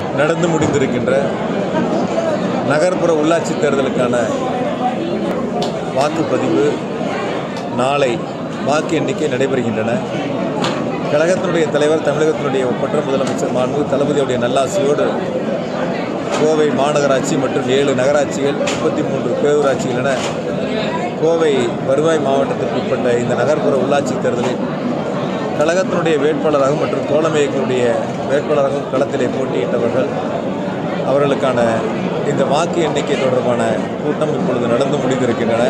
நடந்து முடிந்திருக்கின்ற நகர்ப்புற உள்ளாட்சி தேர்தலுக்கான வாக்குப்பதிவு நாளை வாக்கு எண்ணிக்கை நடைபெறுகின்றன கழகத்தினுடைய தலைவர் தமிழகத்தினுடைய ஒப்பற்ற முதலமைச்சர் மாண்பு தளபதியுடைய நல்லாசியோடு கோவை மாநகராட்சி மற்றும் ஏழு நகராட்சிகள் முப்பத்தி மூன்று பேரூராட்சிகள் என கோவை வருவாய் மாவட்டத்திற்கு உட்பட்ட இந்த நகர்ப்புற உள்ளாட்சி தேர்தலில் கழகத்தினுடைய வேட்பாளராக மற்றும் தோழமையர்களுடைய வேட்பாளராகவும் களத்திலே போட்டியிட்டவர்கள் அவர்களுக்கான இந்த வாக்கு எண்ணிக்கை தொடர்பான கூட்டம் இப்பொழுது நடந்து முடிந்திருக்கின்றன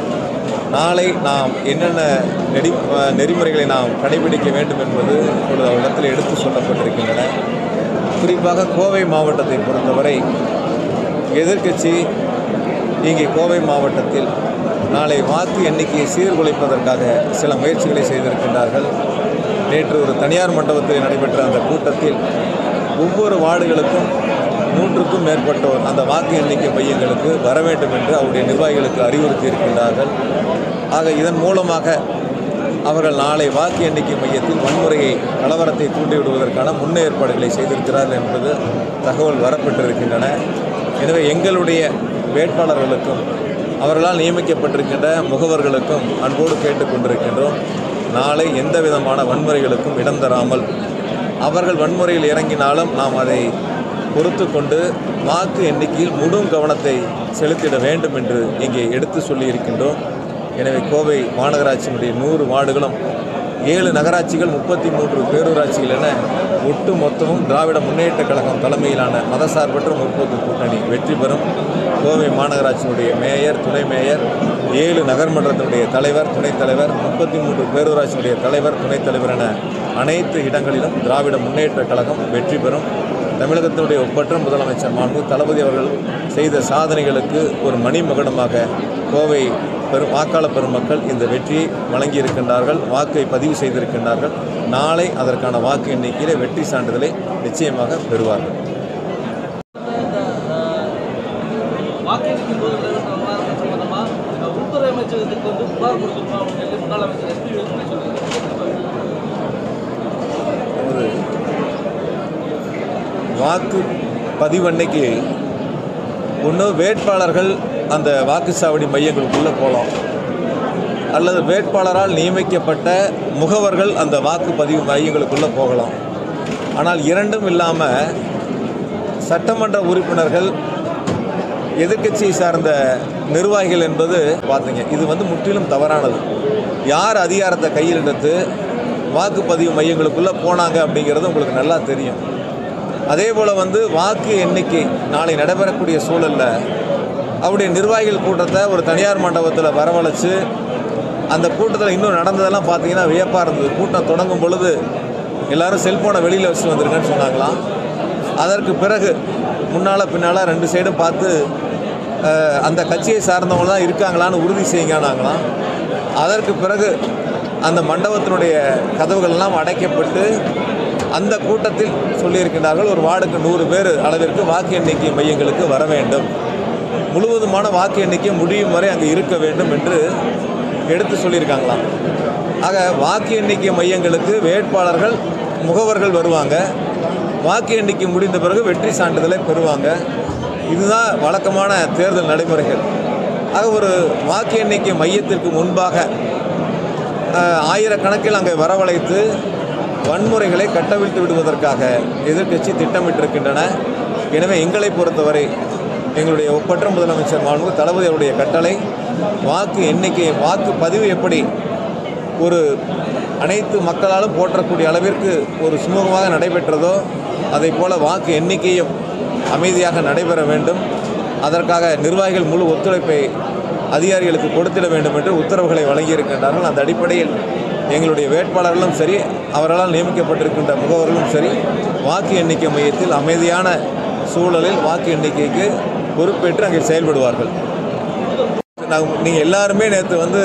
நாளை நாம் என்னென்ன நெறி நெறிமுறைகளை நாம் கடைபிடிக்க வேண்டும் என்பது இப்பொழுது அவரிடத்தில் எடுத்து சொல்லப்பட்டிருக்கின்றன குறிப்பாக கோவை மாவட்டத்தை பொறுத்தவரை எதிர்க்கட்சி இங்கே கோவை மாவட்டத்தில் நாளை வாக்கு எண்ணிக்கையை சீர்குலைப்பதற்காக சில முயற்சிகளை செய்திருக்கின்றார்கள் நேற்று ஒரு தனியார் மண்டபத்தில் நடைபெற்ற அந்த கூட்டத்தில் ஒவ்வொரு வார்டுகளுக்கும் நூற்றுக்கும் மேற்பட்டோர் அந்த வாக்கு எண்ணிக்கை மையங்களுக்கு வர வேண்டும் என்று அவருடைய நிர்வாகிகளுக்கு அறிவுறுத்தி இருக்கின்றார்கள் ஆக இதன் மூலமாக அவர்கள் நாளை வாக்கு எண்ணிக்கை மையத்தில் வன்முறையை கலவரத்தை தூண்டிவிடுவதற்கான முன்னேற்பாடுகளை செய்திருக்கிறார்கள் என்பது தகவல் வரப்பட்டிருக்கின்றன எனவே எங்களுடைய வேட்பாளர்களுக்கும் அவர்களால் நியமிக்கப்பட்டிருக்கின்ற முகவர்களுக்கும் அன்போடு கேட்டுக்கொண்டிருக்கின்றோம் நாளை எந்த விதமான வன்முறைகளுக்கும் இடம் தராமல் அவர்கள் வன்முறையில் இறங்கினாலும் நாம் அதை பொறுத்து கொண்டு வாக்கு எண்ணிக்கையில் முழு கவனத்தை செலுத்திட வேண்டும் என்று இங்கே எடுத்து சொல்லியிருக்கின்றோம் எனவே கோவை மாநகராட்சியினுடைய நூறு வார்டுகளும் ஏழு நகராட்சிகள் முப்பத்தி மூன்று பேரூராட்சிகள் என ஒட்டு மொத்தமும் திராவிட முன்னேற்ற கழகம் தலைமையிலான மதசார்பற்ற முற்போக்கு கூட்டணி வெற்றி பெறும் கோவை மாநகராட்சியினுடைய மேயர் துணை மேயர் ஏழு நகர்மன்றத்தினுடைய தலைவர் துணைத் தலைவர் முப்பத்தி மூன்று பேரூராட்சியினுடைய தலைவர் துணைத் தலைவர் என அனைத்து இடங்களிலும் திராவிட முன்னேற்ற கழகம் வெற்றி பெறும் தமிழகத்தினுடைய ஒப்பற்ற முதலமைச்சர் மாண்பு தளபதி அவர்கள் செய்த சாதனைகளுக்கு ஒரு மணிமகுடமாக கோவை பெரும் வாக்காளர் பெருமக்கள் இந்த வெற்றியை வழங்கியிருக்கின்றார்கள் வாக்கை பதிவு செய்திருக்கின்றார்கள் நாளை அதற்கான வாக்கு எண்ணிக்கையிலே வெற்றி சான்றிதழை நிச்சயமாக பெறுவார்கள் வாக்களிக்கும் போது நடைபெற்ற விவகாரம் சம்பந்தமாக உள்துறை அமைச்சகத்துக்கு வந்து புகார் கொடுத்துருக்கோம் அப்படின்னு சொல்லி முன்னாள் அமைச்சர் எஸ்பி வேலுமணி சொல்லியிருக்காங்க ஒரு வாக்கு பதிவு அன்னைக்கு ஒன்று வேட்பாளர்கள் அந்த வாக்குச்சாவடி மையங்களுக்குள்ளே போகலாம் அல்லது வேட்பாளரால் நியமிக்கப்பட்ட முகவர்கள் அந்த வாக்குப்பதிவு மையங்களுக்குள்ளே போகலாம் ஆனால் இரண்டும் இல்லாமல் சட்டமன்ற உறுப்பினர்கள் எதிர்க்கட்சியை சார்ந்த நிர்வாகிகள் என்பது பார்த்தீங்க இது வந்து முற்றிலும் தவறானது யார் அதிகாரத்தை கையில் எடுத்து வாக்குப்பதிவு மையங்களுக்குள்ளே போனாங்க அப்படிங்கிறது உங்களுக்கு நல்லா தெரியும் அதே போல் வந்து வாக்கு எண்ணிக்கை நாளை நடைபெறக்கூடிய சூழலில் அவருடைய நிர்வாகிகள் கூட்டத்தை ஒரு தனியார் மண்டபத்தில் வரவழைச்சு அந்த கூட்டத்தில் இன்னும் நடந்ததெல்லாம் பார்த்தீங்கன்னா வியப்பாக இருந்தது கூட்டம் தொடங்கும் பொழுது எல்லாரும் செல்ஃபோனை வெளியில் வச்சுட்டு வந்துருங்கன்னு சொன்னாங்களாம் அதற்கு பிறகு முன்னால் பின்னால் ரெண்டு சைடும் பார்த்து அஹ், அந்த கட்சியை சார்ந்தவங்க தான் இருக்காங்களான்னு உறுதி செய்யுங்கன்னாங்களாம் அதற்கு பிறகு அந்த மண்டபத்தினுடைய கதவுகள் எல்லாம் அடைக்கப்பட்டு அந்த கூட்டத்தில் சொல்லியிருக்கின்றார்கள் ஒரு வார்டுக்கு நூறு பேர் அளவிற்கு வாக்கு எண்ணிக்கை மையங்களுக்கு வர வேண்டும் முழுவதுமான வாக்கு எண்ணிக்கை முடியும் வரை அங்கே இருக்க வேண்டும் என்று எடுத்து சொல்லியிருக்காங்களாம் ஆக வாக்கு எண்ணிக்கை மையங்களுக்கு வேட்பாளர்கள் முகவர்கள் வருவாங்க வாக்கு எண்ணிக்கை முடிந்த பிறகு வெற்றி சான்றிதழை பெறுவாங்க இதுதான் வழக்கமான தேர்தல் நடைமுறைகள் ஆக ஒரு வாக்கு எண்ணிக்கை மையத்திற்கு முன்பாக அஹ், ஆயிரக்கணக்கில் அங்கே வரவழைத்து வன்முறைகளை கட்டவிழ்த்து விடுவதற்காக எதிர்க்கட்சி திட்டமிட்டிருக்கின்றன எனவே எங்களை பொறுத்தவரை எங்களுடைய ஒப்பற்ற முதலமைச்சர் மாண்பு தளபதி அவருடைய கட்டளை வாக்கு எண்ணிக்கை வாக்கு பதிவு எப்படி ஒரு அனைத்து மக்களாலும் போற்றக்கூடிய அளவிற்கு ஒரு சுமூகமாக நடைபெற்றதோ அதை போல வாக்கு எண்ணிக்கையும் அமைதியாக நடைபெற வேண்டும் அதற்காக நிர்வாகிகள் முழு ஒத்துழைப்பை அதிகாரிகளுக்கு கொடுத்திட வேண்டும் என்று உத்தரவுகளை வழங்கியிருக்கின்றார்கள் அந்த அடிப்படையில் எங்களுடைய வேட்பாளர்களும் சரி அவர்களால் நியமிக்கப்பட்டிருக்கின்ற முகவர்களும் சரி வாக்கு எண்ணிக்கை மையத்தில் அமைதியான சூழலில் வாக்கு எண்ணிக்கைக்கு பொறுப்பேற்று அங்கே செயல்படுவார்கள் நீங்கள் எல்லாருமே நேற்று வந்து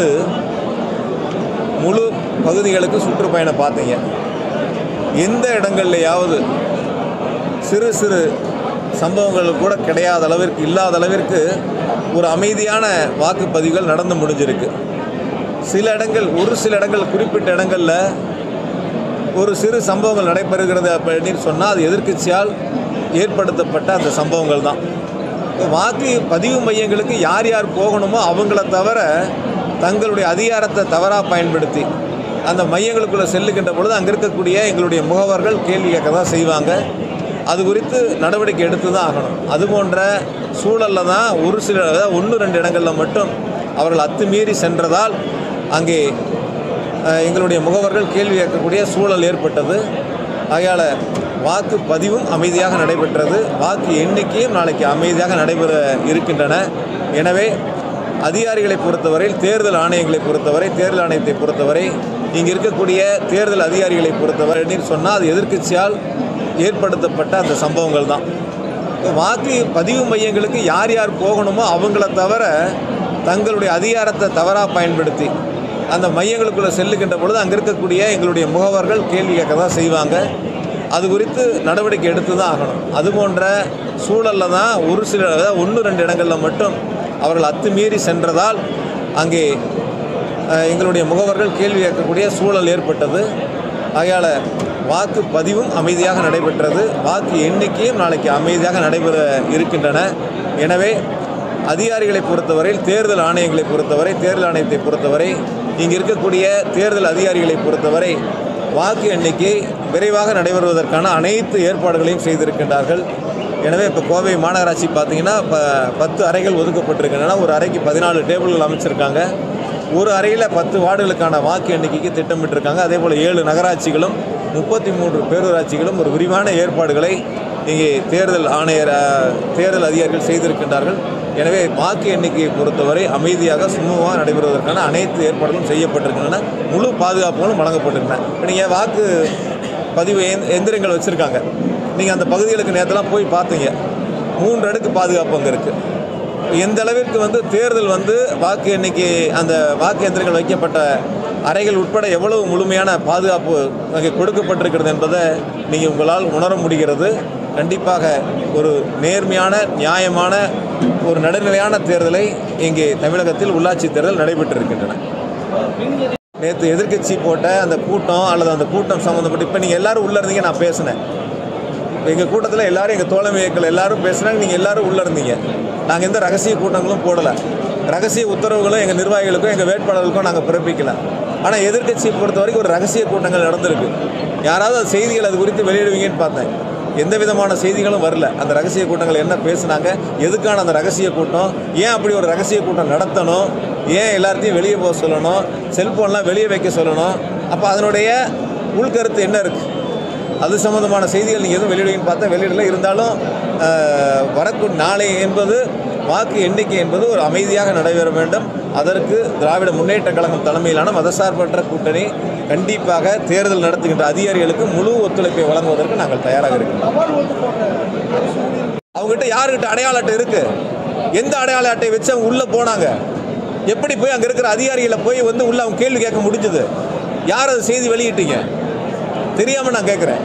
முழு பகுதிகளுக்கு சுற்றுப்பயணம் பார்த்தீங்க எந்த இடங்கள்லையாவது சிறு சிறு சம்பவங்கள் கூட கிடையாத அளவிற்கு இல்லாத அளவிற்கு ஒரு அமைதியான வாக்குப்பதிவுகள் நடந்து முடிஞ்சிருக்கு சில இடங்கள் ஒரு சில இடங்கள் குறிப்பிட்ட இடங்களில் ஒரு சிறு சம்பவங்கள் நடைபெறுகிறது அப்படின்னு சொன்னால் அது எதிர்க்கட்சியால் ஏற்படுத்தப்பட்ட அந்த சம்பவங்கள் தான் வாக்கு பதிவு மையங்களுக்கு யார் யார் போகணுமோ அவங்கள தவிர தங்களுடைய அதிகாரத்தை தவறாக பயன்படுத்தி அந்த மையங்களுக்குள்ளே செல்லுகின்ற பொழுது அங்கே இருக்கக்கூடிய எங்களுடைய முகவர்கள் கேள்வி கேட்க தான் செய்வாங்க அது குறித்து நடவடிக்கை எடுத்து தான் ஆகணும் அது போன்ற சூழலில் தான் ஒரு சில அதாவது ஒன்று ரெண்டு இடங்களில் மட்டும் அவர்கள் அத்துமீறி சென்றதால் அங்கே அஹ், எங்களுடைய முகவர்கள் கேள்வி கேட்கக்கூடிய சூழல் ஏற்பட்டது ஆகையால் வாக்கு பதிவும் அமைதியாக நடைபெற்றது வாக்கு எண்ணிக்கையும் நாளைக்கு அமைதியாக நடைபெற இருக்கின்றன எனவே அதிகாரிகளை பொறுத்தவரையில் தேர்தல் ஆணையங்களை பொறுத்தவரை தேர்தல் ஆணையத்தை பொறுத்தவரை இங்கே இருக்கக்கூடிய தேர்தல் அதிகாரிகளை பொறுத்தவரை சொன்னால் அது எதிர்க்கட்சியால் ஏற்படுத்தப்பட்ட அந்த சம்பவங்கள் தான் வாக்கு பதிவு மையங்களுக்கு யார் யார் போகணுமோ அவங்கள தவிர தங்களுடைய அதிகாரத்தை தவறாக பயன்படுத்தி அந்த மையங்களுக்குள்ளே செல்லுகின்ற பொழுது அங்கே இருக்கக்கூடிய எங்களுடைய முகவர்கள் கேள்வி கேட்க தான் செய்வாங்க அது குறித்து நடவடிக்கை எடுத்து தான் ஆகணும் அது போன்ற சூழலில் தான் ஒரு சில அதாவது ஒன்று ரெண்டு இடங்களில் மட்டும் அவர்கள் அத்துமீறி சென்றதால் அங்கே அஹ், எங்களுடைய முகவர்கள் கேள்வி கேட்கக்கூடிய சூழல் ஏற்பட்டது ஆகையால் வாக்கு பதிவும் அமைதியாக நடைபெற்றது வாக்கு எண்ணிக்கையும் நாளைக்கு அமைதியாக நடைபெற இருக்கின்றன எனவே அதிகாரிகளை பொறுத்தவரையில் தேர்தல் ஆணையங்களை பொறுத்தவரை தேர்தல் ஆணையத்தை பொறுத்தவரை இங்கே இருக்கக்கூடிய தேர்தல் அதிகாரிகளை பொறுத்தவரை வாக்கு எண்ணிக்கை விரைவாக நடைபெறுவதற்கான அனைத்து ஏற்பாடுகளையும் செய்திருக்கின்றார்கள் எனவே இப்போ கோவை மாநகராட்சி பார்த்தீங்கன்னா இப்போ பத்து அறைகள் ஒதுக்கப்பட்டிருக்கின்றன ஒரு அறைக்கு பதினாலு டேபிள்கள் அமைச்சிருக்காங்க ஒரு அறையில் பத்து வார்டுகளுக்கான வாக்கு எண்ணிக்கைக்கு திட்டமிட்டிருக்காங்க அதே போல் ஏழு நகராட்சிகளும் முப்பத்தி மூன்று பேரூராட்சிகளும் ஒரு விரிவான ஏற்பாடுகளை இங்கே தேர்தல் ஆணையர் அஹ், தேர்தல் அதிகாரிகள் செய்திருக்கின்றார்கள் எனவே வாக்கு எண்ணிக்கையை பொறுத்தவரை அமைதியாக சுமூகமாக நடைபெறுவதற்கான அனைத்து ஏற்பாடுகளும் செய்யப்பட்டிருக்கின்றன முழு பாதுகாப்புகளும் வழங்கப்பட்டிருக்கின்றன இப்போ நீங்கள் வாக்கு பதிவு எந்த- எந்திரங்கள் வச்சுருக்காங்க நீங்கள் அந்த பகுதிகளுக்கு நேரத்தெல்லாம் போய் பார்த்தீங்க மூன்று அடுக்கு பாதுகாப்பு அங்கே இருக்குது எந்த அளவிற்கு வந்து தேர்தல் வந்து வாக்கு எண்ணிக்கை அந்த வாக்கு எந்திரங்கள் வைக்கப்பட்ட அறைகள் உட்பட எவ்வளவு முழுமையான பாதுகாப்பு அங்கே கொடுக்கப்பட்டிருக்கிறது என்பதை நீங்கள் உங்களால் உணர முடிகிறது கண்டிப்பாக ஒரு நேர்மையான நியாயமான ஒரு நடுநிலையான தேர்தலை இங்கே தமிழகத்தில் உள்ளாட்சி தேர்தல் நடைபெற்றிருக்கின்றன மின்வெடி நேற்று எதிர்க்கட்சி போட்ட அந்த கூட்டம் அல்லது அந்த கூட்டம் சம்மந்தப்பட்டு இப்போ நீங்கள் எல்லாரும் உள்ளே இருந்தீங்க நான் பேசினேன் எங்கள் கூட்டத்தில் எல்லாரும் எங்கள் தோழமை இயக்கங்கள் எல்லாரும் பேசுனாங்க நீங்கள் எல்லாரும் உள்ளே இருந்தீங்க நாங்கள் எந்த ரகசிய கூட்டங்களும் போடலை ரகசிய உத்தரவுகளும் எங்கள் நிர்வாகிகளுக்கும் எங்கள் வேட்பாளர்களுக்கும் நாங்கள் பிறப்பிக்கல ஆனால் எதிர்க்கட்சியை பொறுத்த வரைக்கும் ஒரு ரகசிய கூட்டங்கள் நடந்திருக்கு யாராவது அது செய்திகள் அது குறித்து வெளியிடுவீங்கன்னு பார்த்தேன் எந்த விதமான செய்திகளும் வரல அந்த ரகசிய கூட்டங்கள் என்ன பேசுனாங்க எதுக்கான அந்த ரகசிய கூட்டம் ஏன் அப்படி ஒரு ரகசிய கூட்டம் நடத்தணும் ஏன் எல்லாத்தையும் வெளியே போக சொல்லணும் செல்ஃபோன்லாம் வெளியே வைக்க சொல்லணும் அப்போ அதனுடைய உள்கருத்து என்ன இருக்குது அது சம்பந்தமான செய்திகள் நீங்கள் எதுவும் வெளியிடுவீங்கன்னு பார்த்தா வெளியிடல இருந்தாலும் அஹ், வரக்கூ நாளை என்பது வாக்கு எண்ணிக்கை என்பது ஒரு அமைதியாக நடைபெற வேண்டும் அதற்கு திராவிட முன்னேற்ற கழகம் தலைமையிலான மதசார்பற்ற கூட்டணி கண்டிப்பாக தேர்தல் நடத்துகின்ற அதிகாரிகளுக்கு முழு ஒத்துழைப்பை வழங்குவதற்கு நாங்கள் தயாராக இருக்கிறோம் அவங்ககிட்ட யாருக்கிட்ட அடையாள அட்டை இருக்கு எந்த அடையாள அட்டை வச்சு அவங்க உள்ளே போனாங்க எப்படி போய் அங்கே இருக்கிற அதிகாரிகளை போய் வந்து உள்ள அவங்க கேள்வி கேட்க முடிஞ்சது யார் அது செய்தி வெளியிட்டீங்க தெரியாமல் நான் கேட்குறேன்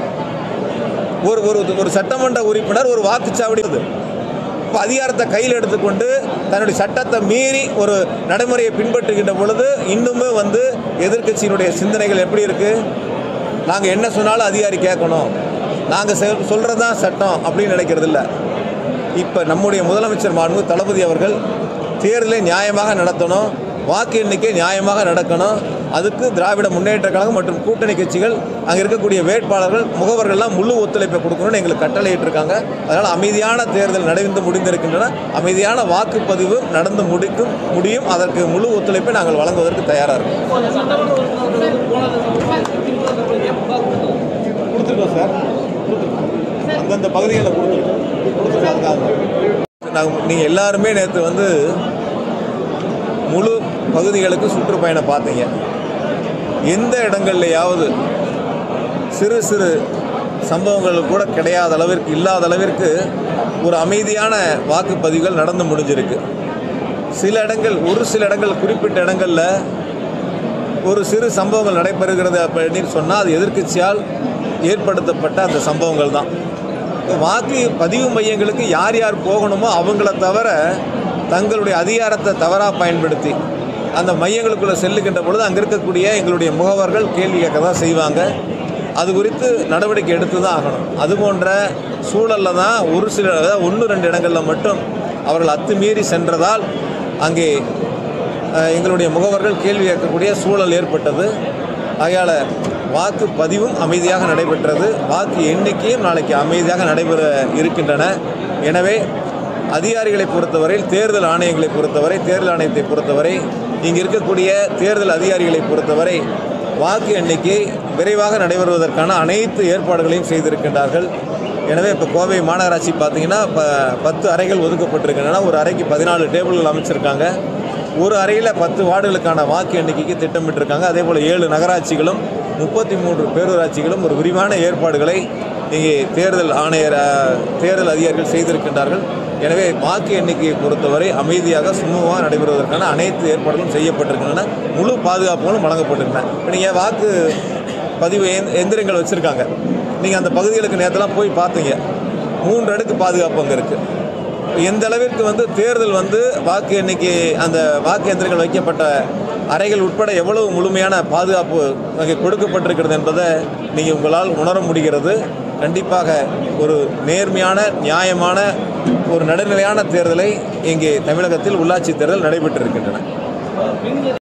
ஒரு ஒரு ஒரு சட்டமன்ற உறுப்பினர் ஒரு வாக்குச்சாவடி அது. இப்போ அதிகாரத்தை கையில் எடுத்துக்கொண்டு தன்னுடைய சட்டத்தை மீறி ஒரு நடைமுறையை பின்பற்றுகின்ற பொழுது இன்னுமே வந்து எதிர்க்கட்சியினுடைய சிந்தனைகள் எப்படி இருக்குது நாங்கள் என்ன சொன்னாலும் அதிகாரி கேட்கணும் நாங்கள் சொல்கிறது தான் சட்டம் அப்படின்னு நினைக்கிறது இல்லை இப்போ நம்முடைய முதலமைச்சர் மாண்பு தளபதி அவர்கள் தேர்தலை நியாயமாக நடத்தணும் வாக்கு எண்ணிக்கை நியாயமாக நடக்கணும் அதுக்கு திராவிட முன்னேற்ற கழகம் மற்றும் கூட்டணி கட்சிகள் அங்கே இருக்கக்கூடிய வேட்பாளர்கள் முகவர்கள்லாம் முழு ஒத்துழைப்பை கொடுக்கணும்னு எங்களுக்கு கட்டளையிட்டிருக்காங்க அதனால் அமைதியான தேர்தல் நடந்து முடிந்திருக்கின்றன அமைதியான வாக்குப்பதிவு நடந்து முடிக்கும் முடியும் அதற்கு முழு ஒத்துழைப்பை நாங்கள் வழங்குவதற்கு தயாராக இருக்கோம் இப்போ அந்த சட்டமன்ற உறுப்பினர்கள் வந்து போனது சம்பந்தமா திமுக தரப்புல ஏன் புகார் கொடுத்தது? கொடுத்துருக்கோம் சார் அந்தந்த பகுதிகளில் கொடுத்துருக்கோம் நாங்கள் நீங்கள் எல்லாருமே நேற்று வந்து முழு பகுதிகளுக்கு சுற்றுப்பயணம் பார்த்தீங்க எந்த இடங்கள்லையாவது சிறு சிறு சம்பவங்கள் கூட கிடையாத அளவிற்கு இல்லாத அளவிற்கு ஒரு அமைதியான வாக்குப்பதிவுகள் நடந்து முடிஞ்சிருக்கு சில இடங்கள் ஒரு சில இடங்கள் குறிப்பிட்ட இடங்களில் ஒரு சிறு சம்பவங்கள் நடைபெறுகிறது அப்படின்னு சொன்னால் அது எதிர்க்கட்சியால் ஏற்படுத்தப்பட்ட அந்த சம்பவங்கள் தான் வாக்கு பதிவு மையங்களுக்கு யார் யார் போகணுமோ அவங்கள தவிர தங்களுடைய அதிகாரத்தை தவறாக பயன்படுத்தி அந்த மையங்களுக்குள்ளே செல்லுகின்ற பொழுது அங்கே இருக்கக்கூடிய எங்களுடைய முகவர்கள் கேள்வி கேட்க தான் செய்வாங்க அது குறித்து நடவடிக்கை எடுத்து தான் ஆகணும் அது போன்ற சூழலில் தான் ஒரு சில அதாவது ஒன்று ரெண்டு இடங்களில் மட்டும் அவர்கள் அத்துமீறி சென்றதால் அங்கே அஹ், எங்களுடைய முகவர்கள் கேள்வி கேட்கக்கூடிய சூழல் ஏற்பட்டது ஆகையால் வாக்கு பதிவும் அமைதியாக நடைபெற்றது வாக்கு எண்ணிக்கையும் நாளைக்கு அமைதியாக நடைபெற இருக்கின்றன எனவே அதிகாரிகளை பொறுத்தவரையில் தேர்தல் ஆணையங்களை பொறுத்தவரை தேர்தல் ஆணையத்தை பொறுத்தவரை இங்கே இருக்கக்கூடிய தேர்தல் அதிகாரிகளை பொறுத்தவரை வாக்கு எண்ணிக்கை விரைவாக நடைபெறுவதற்கான அனைத்து ஏற்பாடுகளையும் செய்திருக்கின்றார்கள் எனவே இப்போ கோவை மாநகராட்சி பார்த்தீங்கன்னா இப்போ பத்து அறைகள் ஒதுக்கப்பட்டிருக்கின்றன ஒரு அறைக்கு பதினாலு டேபிள்கள் அமைச்சிருக்காங்க ஒரு அறையில் பத்து வார்டுகளுக்கான வாக்கு எண்ணிக்கைக்கு திட்டமிட்டிருக்காங்க அதே போல் ஏழு நகராட்சிகளும் முப்பத்தி மூன்று பேரூராட்சிகளும் ஒரு விரிவான ஏற்பாடுகளை இங்கே தேர்தல் ஆணையர் அஹ், தேர்தல் அதிகாரிகள் செய்திருக்கின்றார்கள் எனவே வாக்கு எண்ணிக்கையை பொறுத்தவரை அமைதியாக சுமூகமாக நடைபெறுவதற்கான அனைத்து ஏற்பாடுகளும் செய்யப்பட்டிருக்கின்றன முழு பாதுகாப்புகளும் வழங்கப்பட்டிருக்கின்றன இப்போ நீங்கள் வாக்கு பதிவு எந்த- எந்திரங்கள் வச்சுருக்காங்க நீங்கள் அந்த பகுதிகளுக்கு நேரத்தெல்லாம் போய் பார்த்தீங்க மூன்று அடுக்கு பாதுகாப்பு அங்கே இருக்குது எந்த அளவிற்கு வந்து தேர்தல் வந்து வாக்கு எண்ணிக்கை அந்த வாக்கு எந்திரங்கள் வைக்கப்பட்ட அறைகள் உட்பட எவ்வளவு முழுமையான பாதுகாப்பு அங்கே கொடுக்கப்பட்டிருக்கிறது என்பதை நீங்கள் உங்களால் உணர முடிகிறது கண்டிப்பாக ஒரு நேர்மையான நியாயமான ஒரு நடுநிலையான தேர்தலை இங்கே தமிழகத்தில் உள்ளாட்சி தேர்தல் நடைபெற்றிருக்கின்றன மின்